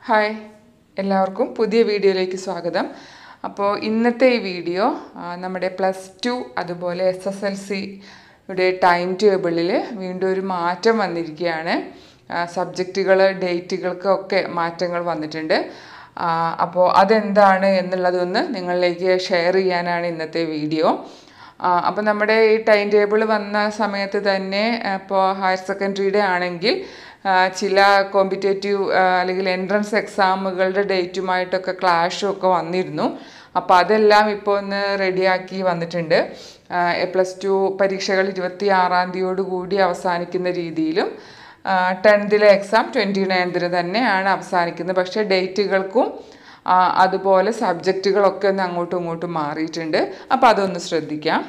hi എല്ലാവർക്കും പുതിയ വീഡിയോയിലേക്ക് സ്വാഗതം അപ്പോൾ ഇന്നത്തെ ഈ വീഡിയോ ആ, നമ്മുടെ പ്ലസ് ടു അതുപോലെ എസ് എസ് എൽ സിയുടെ ടൈം ടേബിളിൽ വീണ്ടും ഒരു മാറ്റം വന്നിരിക്കുകയാണ് സബ്ജക്റ്റുകൾ ഡേറ്റുകൾക്കൊക്കെ മാറ്റങ്ങൾ വന്നിട്ടുണ്ട് ആ, അപ്പോൾ അതെന്താണ് എന്നുള്ളതൊന്ന് നിങ്ങളിലേക്ക് ഷെയർ ചെയ്യാനാണ് ഇന്നത്തെ വീഡിയോ അപ്പോൾ നമ്മുടെ ഈ ടൈം ടേബിൾ വന്ന സമയത്ത് തന്നെ ഇപ്പോൾ ഹയർ സെക്കൻഡറിയുടെ ആണെങ്കിൽ ആ, ചില കോമ്പറ്റേറ്റീവ് അല്ലെങ്കിൽ എൻട്രൻസ് എക്സാമുകളുടെ ഡേറ്റുമായിട്ടൊക്കെ ക്ലാഷും ഒക്കെ വന്നിരുന്നു അപ്പോൾ അതെല്ലാം ഇപ്പോൾ ഒന്ന് റെഡിയാക്കി വന്നിട്ടുണ്ട് പ്ലസ് ടു പരീക്ഷകൾ ഇരുപത്തി ആറാം തീയതിയോട് കൂടി അവസാനിക്കുന്ന രീതിയിലും ടെൻത്തിലെ എക്സാം ട്വൻറ്റി നയൻത്തിന് തന്നെയാണ് അവസാനിക്കുന്നത് പക്ഷേ ഡേറ്റുകൾക്കും ആ, അതുപോലെ സബ്ജക്റ്റുകളൊക്കെ ഒന്ന് അങ്ങോട്ടും ഇങ്ങോട്ടും മാറിയിട്ടുണ്ട് അപ്പോൾ അതൊന്ന് ശ്രദ്ധിക്കാം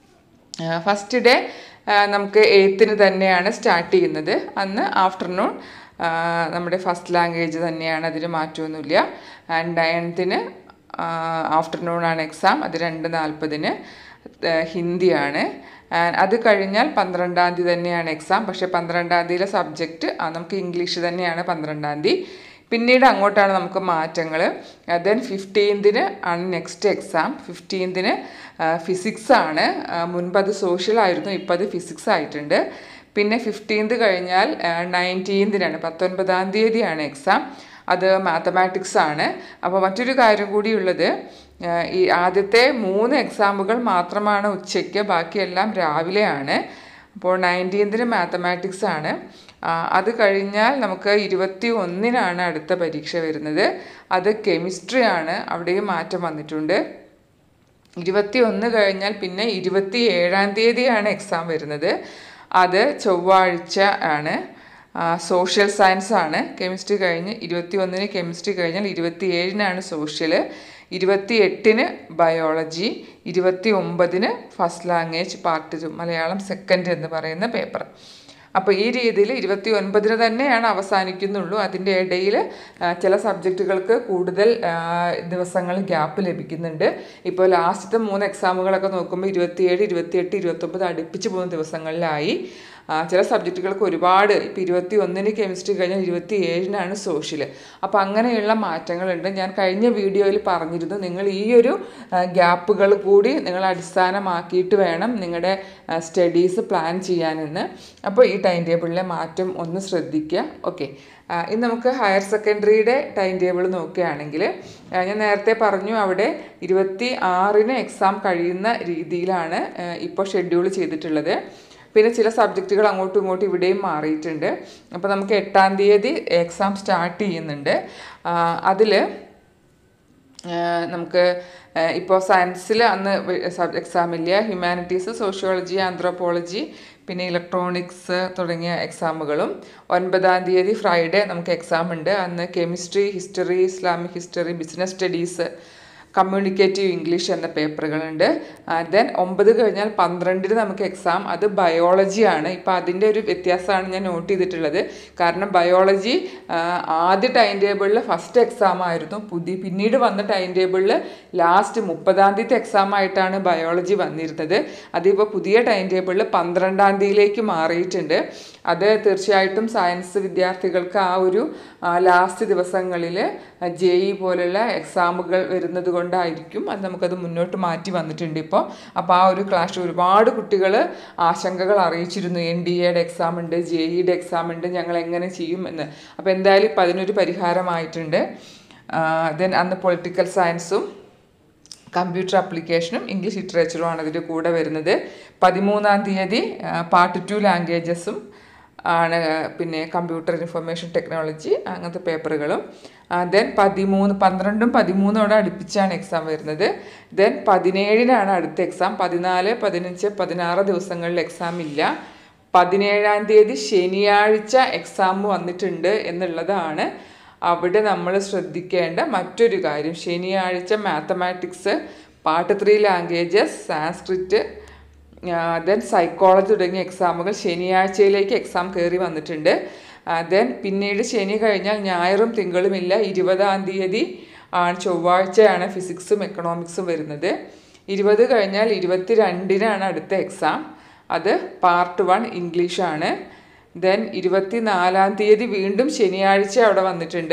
ഫസ്റ്റ് ഡേ നമുക്ക് എയ്ത്തിന് തന്നെയാണ് സ്റ്റാർട്ട് ചെയ്യുന്നത് അന്ന് ആഫ്റ്റർനൂൺ നമ്മുടെ ഫസ്റ്റ് ലാംഗ്വേജ് തന്നെയാണ് അതിന് മാറ്റമൊന്നുമില്ല ആൻഡ് നയൻത്തിന് ആഫ്റ്റർനൂൺ ആണ് എക്സാം അത് രണ്ട് നാൽപ്പതിന് ഹിന്ദിയാണ് ആൻഡ് അത് കഴിഞ്ഞാൽ പന്ത്രണ്ടാം തീയതി തന്നെയാണ് എക്സാം പക്ഷേ പന്ത്രണ്ടാം തീയതിയിലെ സബ്ജക്റ്റ് നമുക്ക് ഇംഗ്ലീഷ് തന്നെയാണ് പന്ത്രണ്ടാം തീയതി പിന്നീട് അങ്ങോട്ടാണ് നമുക്ക് മാറ്റങ്ങൾ ദെൻ ഫിഫ്റ്റീൻതിന് ആണ് നെക്സ്റ്റ് എക്സാം ഫിഫ്റ്റീൻതിന് ഫിസിക്സ് ആണ് ആ, മുൻപ് അത് സോഷ്യൽ ആയിരുന്നു ഇപ്പോൾ അത് ഫിസിക്സ് ആയിട്ടുണ്ട് പിന്നെ ഫിഫ്റ്റീൻത് കഴിഞ്ഞാൽ നയൻറ്റീൻതിനാണ് പത്തൊൻപതാം തീയതിയാണ് എക്സാം അത് മാത്തമാറ്റിക്സ് ആണ് അപ്പോൾ മറ്റൊരു കാര്യം കൂടിയുള്ളത് ആ, ഈ ആദ്യത്തെ മൂന്ന് എക്സാമുകൾ മാത്രമാണ് ഉച്ചയ്ക്ക് ബാക്കിയെല്ലാം രാവിലെയാണ് അപ്പോൾ നയൻറ്റീൻതിന് മാത്തമാറ്റിക്സ് ആണ് ആ, അത് കഴിഞ്ഞാൽ നമുക്ക് ഇരുപത്തി ഒന്നിനാണ് അടുത്ത പരീക്ഷ വരുന്നത് അത് കെമിസ്ട്രി ആണ് അവിടെയും മാറ്റം വന്നിട്ടുണ്ട് ഇരുപത്തി ഒന്ന് കഴിഞ്ഞാൽ പിന്നെ ഇരുപത്തി ഏഴാം തീയതിയാണ് എക്സാം വരുന്നത് അത് ചൊവ്വാഴ്ച ആണ് സോഷ്യൽ സയൻസ് ആണ് കെമിസ്ട്രി കഴിഞ്ഞ് ഇരുപത്തി ഒന്നിന് കെമിസ്ട്രി കഴിഞ്ഞാൽ ഇരുപത്തി ഏഴിനാണ് സോഷ്യൽ ഇരുപത്തി എട്ടിന് ബയോളജി ഇരുപത്തി ഒമ്പതിന് first language part two Malayalam second എന്ന് പറയുന്ന പേപ്പർ അപ്പോൾ ഈ രീതിയിൽ ഇരുപത്തി ഒൻപതിന് തന്നെയാണ് അവസാനിക്കുന്നുള്ളൂ അതിൻ്റെ ഇടയിൽ ചില സബ്ജക്റ്റുകൾക്ക് കൂടുതൽ ആ, ദിവസങ്ങൾ ഗ്യാപ്പ് ലഭിക്കുന്നുണ്ട് ഇപ്പോൾ ലാസ്റ്റത്തെ മൂന്ന് എക്സാമുകളൊക്കെ നോക്കുമ്പോൾ ഇരുപത്തിയേഴ് ഇരുപത്തിയെട്ട് ഇരുപത്തൊമ്പത് അടുപ്പിച്ച് പോകുന്ന ദിവസങ്ങളിലായി ആ, ചില സബ്ജക്റ്റുകൾക്ക് ഒരുപാട് ഇപ്പോൾ ഇരുപത്തി ഒന്നിന് കെമിസ്ട്രി കഴിഞ്ഞാൽ ഇരുപത്തി ഏഴിനാണ് സോഷ്യൽ അപ്പോൾ അങ്ങനെയുള്ള മാറ്റങ്ങളുണ്ട് ഞാൻ കഴിഞ്ഞ വീഡിയോയിൽ പറഞ്ഞിരുന്നു നിങ്ങൾ ഈ ഒരു ഗ്യാപ്പുകൾ കൂടി നിങ്ങൾ അടിസ്ഥാനമാക്കിയിട്ട് വേണം നിങ്ങളുടെ സ്റ്റഡീസ് പ്ലാൻ ചെയ്യാനെന്ന് അപ്പോൾ ഈ ടൈം ടേബിളിലെ മാറ്റം ഒന്ന് ശ്രദ്ധിക്കുക ഓക്കെ ഇന്ന് നമുക്ക് ഹയർ സെക്കൻഡറിയുടെ ടൈം ടേബിൾ നോക്കുകയാണെങ്കിൽ ആ, ഞാൻ നേരത്തെ പറഞ്ഞു അവിടെ ഇരുപത്തി ആറിന് എക്സാം കഴിയുന്ന രീതിയിലാണ് ഇപ്പോൾ ഷെഡ്യൂൾ ചെയ്തിട്ടുള്ളത് പിന്നെ ചില സബ്ജക്റ്റുകൾ അങ്ങോട്ടും ഇങ്ങോട്ടും ഇവിടെയും മാറിയിട്ടുണ്ട് അപ്പോൾ നമുക്ക് എട്ടാം തീയതി എക്സാം സ്റ്റാർട്ട് ചെയ്യുന്നുണ്ട് അതിൽ നമുക്ക് ഇപ്പോൾ സയൻസിൽ അന്ന് സബ് എക്സാം ഇല്ല ഹ്യൂമാനിറ്റീസ് സോഷ്യോളജി ആന്ത്രോപോളജി പിന്നെ ഇലക്ട്രോണിക്സ് തുടങ്ങിയ എക്സാമുകളും ഒൻപതാം തീയതി ഫ്രൈഡേ നമുക്ക് എക്സാം ഉണ്ട് അന്ന് chemistry history Islamic history business studies communicative English എന്ന പേപ്പറുകളുണ്ട് ദെൻ ഒമ്പത് കഴിഞ്ഞാൽ പന്ത്രണ്ടിന് നമുക്ക് എക്സാം അത് ബയോളജിയാണ് ഇപ്പോൾ അതിൻ്റെ ഒരു വ്യത്യാസമാണ് ഞാൻ നോട്ട് ചെയ്തിട്ടുള്ളത് കാരണം ബയോളജി ആദ്യ ടൈം ടേബിളിൽ ഫസ്റ്റ് എക്സാം ആയിരുന്നു പുതിയ പിന്നീട് വന്ന ടൈം ടേബിളിൽ ലാസ്റ്റ് മുപ്പതാം തീയതി എക്സാം ആയിട്ടാണ് ബയോളജി വന്നിരുന്നത് അതിപ്പോൾ പുതിയ ടൈം ടേബിളിൽ പന്ത്രണ്ടാം തീയതിയിലേക്ക് മാറിയിട്ടുണ്ട് അത് തീർച്ചയായിട്ടും സയൻസ് വിദ്യാർത്ഥികൾക്ക് ആ ഒരു ലാസ്റ്റ് ദിവസങ്ങളിൽ ജെ ഇ പോലുള്ള എക്സാമുകൾ വരുന്നത് കൊണ്ടായിരിക്കും അത് നമുക്കത് മുന്നോട്ട് മാറ്റി വന്നിട്ടുണ്ട് ഇപ്പോൾ അപ്പോൾ ആ ഒരു ക്ലാഷ് ഒരുപാട് കുട്ടികൾ ആശങ്കകൾ അറിയിച്ചിരുന്നു എൻ ഡി എയുടെ എക്സാം ഉണ്ട് ജെ ഇയുടെ എക്സാം ഉണ്ട് ഞങ്ങൾ എങ്ങനെ ചെയ്യും എന്ന് അപ്പോൾ എന്തായാലും ഇപ്പം അതിനൊരു പരിഹാരമായിട്ടുണ്ട് ദെൻ അന്ന് പൊളിറ്റിക്കൽ സയൻസും കമ്പ്യൂട്ടർ ആപ്ലിക്കേഷനും ഇംഗ്ലീഷ് ലിറ്ററേച്ചറുമാണ് അതിൻ്റെ കൂടെ വരുന്നത് പതിമൂന്നാം തീയതി പാർട്ട് ടു ലാംഗ്വേജസും ആണ് പിന്നെ കമ്പ്യൂട്ടർ ഇൻഫർമേഷൻ ടെക്നോളജി അങ്ങനത്തെ പേപ്പറുകളും ദെൻ പതിമൂന്ന് പന്ത്രണ്ടും പതിമൂന്നോടെ അടുപ്പിച്ചാണ് എക്സാം വരുന്നത് ദെൻ പതിനേഴിനാണ് അടുത്ത എക്സാം പതിനാല് പതിനഞ്ച് പതിനാറ് ദിവസങ്ങളിൽ എക്സാം ഇല്ല പതിനേഴാം തീയതി ശനിയാഴ്ച എക്സാം വന്നിട്ടുണ്ട് എന്നുള്ളതാണ് അവിടെ നമ്മൾ ശ്രദ്ധിക്കേണ്ട മറ്റൊരു കാര്യം ശനിയാഴ്ച mathematics part three languages Sanskrit then psychology തുടങ്ങിയ എക്സാമുകൾ ശനിയാഴ്ചയിലേക്ക് എക്സാം കയറി വന്നിട്ടുണ്ട് ദെൻ പിന്നീട് ശനി കഴിഞ്ഞാൽ ഞായറും തിങ്കളും ഇല്ല ഇരുപതാം തീയതി ആണ് ചൊവ്വാഴ്ചയാണ് ഫിസിക്സും എക്കണോമിക്സും വരുന്നത് ഇരുപത് കഴിഞ്ഞാൽ ഇരുപത്തി രണ്ടിനാണ് അടുത്ത എക്സാം അത് പാർട്ട് വൺ ഇംഗ്ലീഷാണ് ദെൻ ഇരുപത്തി നാലാം തീയതി വീണ്ടും ശനിയാഴ്ച അവിടെ വന്നിട്ടുണ്ട്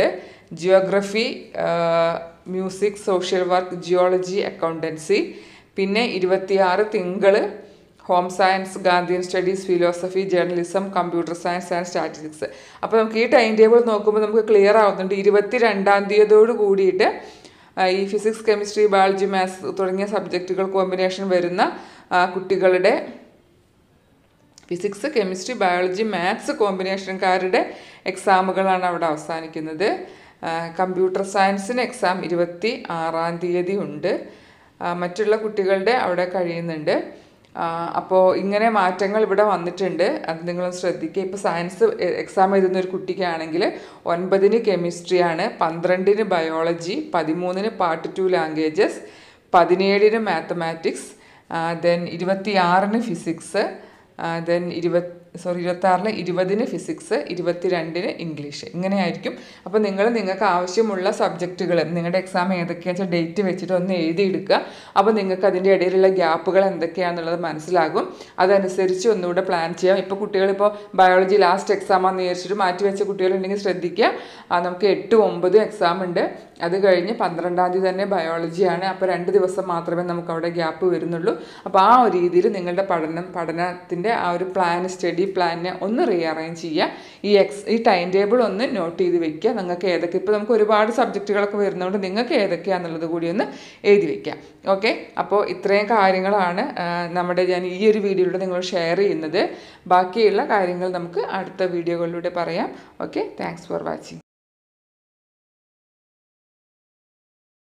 geography music social work geology accountancy പിന്നെ ഇരുപത്തിയാറ് തിങ്കൾ home science Gandhian studies philosophy journalism computer science and statistics അപ്പോൾ നമുക്ക് ഈ ടൈം ടേബിൾ നോക്കുമ്പോൾ നമുക്ക് ക്ലിയർ ആവുന്നുണ്ട് ഇരുപത്തി രണ്ടാം തീയതിയോട് കൂടിയിട്ട് ആ, ഈ ഫിസിക്സ് കെമിസ്ട്രി ബയോളജി മാത്സ് തുടങ്ങിയ സബ്ജക്റ്റുകൾ കോമ്പിനേഷൻ വരുന്ന ആ, കുട്ടികളുടെ ഫിസിക്സ് കെമിസ്ട്രി ബയോളജി മാത്സ് കോമ്പിനേഷൻകാരുടെ എക്സാമുകളാണ് അവിടെ അവസാനിക്കുന്നത് ആ, കമ്പ്യൂട്ടർ സയൻസിന് എക്സാം ഇരുപത്തി ആറാം തീയതി ഉണ്ട് ആ, മറ്റുള്ള കുട്ടികളുടെ അവിടെ കഴിയുന്നുണ്ട് അപ്പോൾ ഇങ്ങനെ മാറ്റങ്ങൾ ഇവിടെ വന്നിട്ടുണ്ട് അത് നിങ്ങളൊന്ന് ശ്രദ്ധിക്കുക ഇപ്പോൾ സയൻസ് എക്സാം എഴുതുന്ന ഒരു കുട്ടിക്കാണെങ്കിൽ ഒൻപതിന് കെമിസ്ട്രിയാണ് പന്ത്രണ്ടിന് ബയോളജി പതിമൂന്നിന് പാർട്ട് ടു ലാംഗ്വേജസ് പതിനേഴിന് മാത്തമാറ്റിക്സ് ദെൻ ഇരുപത്തിയാറിന് ഫിസിക്സ് ദെൻ ഇരുപത് സോറി ഇരുപത്താറിന് ഇരുപതിന് ഫിസിക്സ് ഇരുപത്തിരണ്ടിന് ഇംഗ്ലീഷ് ഇങ്ങനെയായിരിക്കും അപ്പോൾ നിങ്ങൾ നിങ്ങൾക്ക് ആവശ്യമുള്ള സബ്ജക്റ്റുകൾ നിങ്ങളുടെ എക്സാം ഏതൊക്കെയാണെന്ന് വെച്ചാൽ ഡേറ്റ് വെച്ചിട്ട് ഒന്ന് എഴുതിയെടുക്കുക അപ്പോൾ നിങ്ങൾക്ക് അതിൻ്റെ ഇടയിലുള്ള ഗ്യാപ്പുകൾ എന്തൊക്കെയാണെന്നുള്ളത് മനസ്സിലാകും അതനുസരിച്ച് ഒന്നുകൂടെ പ്ലാൻ ചെയ്യാം ഇപ്പോൾ കുട്ടികളിപ്പോൾ ബയോളജി ലാസ്റ്റ് എക്സാമാണെന്ന് വിചാരിച്ചിട്ട് മാറ്റി വെച്ച കുട്ടികളുണ്ടെങ്കിൽ ശ്രദ്ധിക്കുക ആ, നമുക്ക് എട്ട് ഒമ്പത് എക്സാം ഉണ്ട് അത് കഴിഞ്ഞ് പന്ത്രണ്ടാം തീയതി തന്നെ ബയോളജിയാണ് അപ്പോൾ രണ്ട് ദിവസം മാത്രമേ നമുക്ക് അവിടെ ഗ്യാപ്പ് വരുന്നുള്ളൂ അപ്പോൾ ആ ഒരു രീതിയിൽ നിങ്ങളുടെ പഠനം പഠനത്തിൻ്റെ ആ ഒരു പ്ലാൻ സ്റ്റഡി പ്ലാനിനെ ഒന്ന് റീഅറേഞ്ച് ചെയ്യുക ഈ എക്സ് ഈ ടൈം ടേബിൾ ഒന്ന് നോട്ട് ചെയ്ത് വെക്കുക നിങ്ങൾക്ക് ഏതൊക്കെ ഇപ്പോൾ നമുക്ക് ഒരുപാട് സബ്ജക്റ്റുകളൊക്കെ വരുന്നതുകൊണ്ട് നിങ്ങൾക്ക് ഏതൊക്കെയാണെന്നുള്ളത് കൂടി ഒന്ന് എഴുതി വെക്കാം ഓക്കെ അപ്പോൾ ഇത്രയും കാര്യങ്ങളാണ് ആ, നമ്മുടെ ഞാൻ ഈ ഒരു വീഡിയോയിലൂടെ നിങ്ങൾ ഷെയർ ചെയ്യുന്നത് ബാക്കിയുള്ള കാര്യങ്ങൾ നമുക്ക് അടുത്ത വീഡിയോകളിലൂടെ പറയാം ഓക്കെ താങ്ക്സ് ഫോർ വാച്ചിങ്